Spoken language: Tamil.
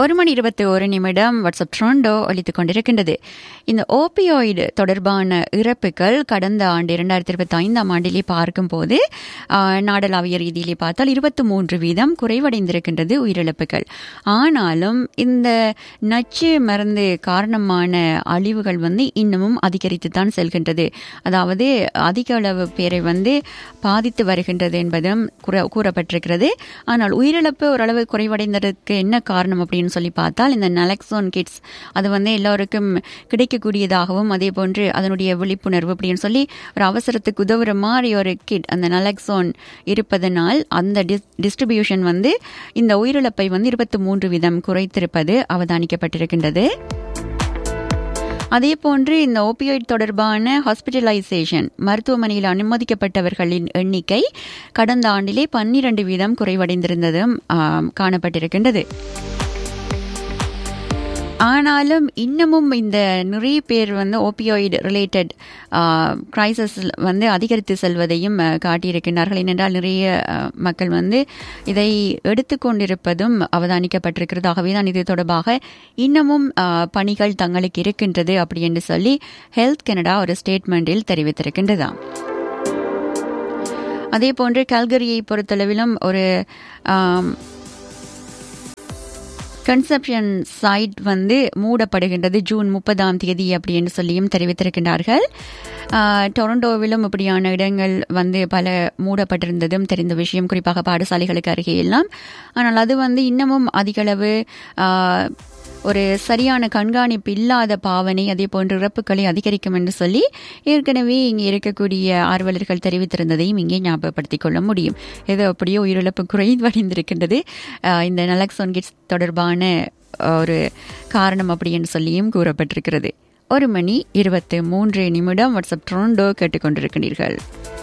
ஒரு மணி இருபத்தி ஒரு நிமிடம் வாட்ஸ்அப் ட்ரோண்டோ ஒலித்துக் கொண்டிருக்கின்றது இந்த ஓபியோய்டு தொடர்பான இறப்புகள் கடந்த ஆண்டு இரண்டாயிரத்தி இருபத்தி ஐந்தாம் ஆண்டிலே பார்க்கும்போது ஆஹ், நாடளாவிய ரீதியிலே பார்த்தால் இருபத்தி மூன்று வீதம் குறைவடைந்திருக்கின்றது உயிரிழப்புகள் ஆனாலும் இந்த நச்சு மருந்து காரணமான அழிவுகள் வந்து இன்னமும் அதிகரித்து தான் செல்கின்றது அதாவது அதிக அளவு பேரை வந்து பாதித்து வருகின்றது என்பதும் கூற- கூறப்பட்டிருக்கிறது ஆனால் உயிரிழப்பு ஓரளவு குறைவடைந்ததற்கு என்ன காரணம் அப்படின்னு சொல்லி பார்த்தால் இந்த நலக்சோன் கிட்ஸ் அது வந்து எல்லோருக்கும் கிடைக்கக்கூடியதாகவும் அதே போன்று அதனுடைய விழிப்புணர்வு அப்படின்னு சொல்லி ஒரு அவசரத்துக்கு உதவுற மாதிரி ஒரு கிட் அந்த நலக்சோன் இருப்பதனால் அந்த டிஸ்ட்ரிபியூஷன் வந்து இந்த உயிரிழப்பை வந்து இருபத்தி மூன்று வீதம் குறைத்திருப்பது அவதானிக்கப்பட்டிருக்கின்றது அதே போன்று இந்த ஓபியோய்ட் தொடர்பான ஹாஸ்பிட்டலைசேஷன் மருத்துவமனையில் அனுமதிக்கப்பட்டவர்களின் எண்ணிக்கை கடந்த ஆண்டிலே பன்னிரண்டு வீதம் குறைவடைந்திருந்ததும் ஆம், காணப்பட்டிருக்கின்றது ஆனாலும் இன்னமும் இந்த நிறைய பேர் வந்து ஓபியோய்டு ரிலேட்டட் கிரைசஸ் வந்து அதிகரித்து செல்வதையும் அஹ், காட்டியிருக்கின்றார்கள் ஏனென்றால் நிறைய அஹ், மக்கள் வந்து இதை எடுத்துக்கொண்டிருப்பதும் அவதானிக்கப்பட்டிருக்கிறது ஆகவே தான் இது தொடர்பாக இன்னமும் அஹ், பணிகள் தங்களுக்கு இருக்கின்றது அப்படி என்று சொல்லி ஹெல்த் கனடா ஒரு ஸ்டேட்மெண்டில் தெரிவித்திருக்கின்றதாம் அதே போன்று கல்கரியை பொறுத்தளவிலும் ஒரு ஆம், கன்செப்ஷன் சைட் வந்து மூடப்படுகின்றது ஜூன் முப்பதாம் தேதி அப்படின்னு சொல்லியும் தெரிவித்திருக்கின்றார்கள் ஆஹ், டொரண்டோவிலும் இப்படியான இடங்கள் வந்து பல மூடப்பட்டிருந்ததும் தெரிந்த விஷயம் குறிப்பாக பாடசாலைகளுக்கு அருகே எல்லாம் ஆனால் அது வந்து இன்னமும் அதிகளவு ஆஹ், ஒரு சரியான கண்காணிப்பு இல்லாத பாவனை அதே போன்ற இறப்புகளை அதிகரிக்கும் என்று சொல்லி ஏற்கனவே இங்கே இருக்கக்கூடிய ஆர்வலர்கள் தெரிவித்திருந்ததையும் இங்கே ஞாபகப்படுத்திக் கொள்ள முடியும் ஏதோ அப்படியே உயிரிழப்பு குறைவடைந்திருக்கின்றது ஆஹ் இந்த நலக்சோன் கிட்ஸ் தொடர்பான ஒரு காரணம் அப்படி என்று சொல்லியும் கூறப்பட்டிருக்கிறது ஒரு மணி இருபத்து மூன்று நிமிடம் வாட்ஸ்அப் ட்ரோண்டோ கேட்டுக்கொண்டிருக்கிறீர்கள்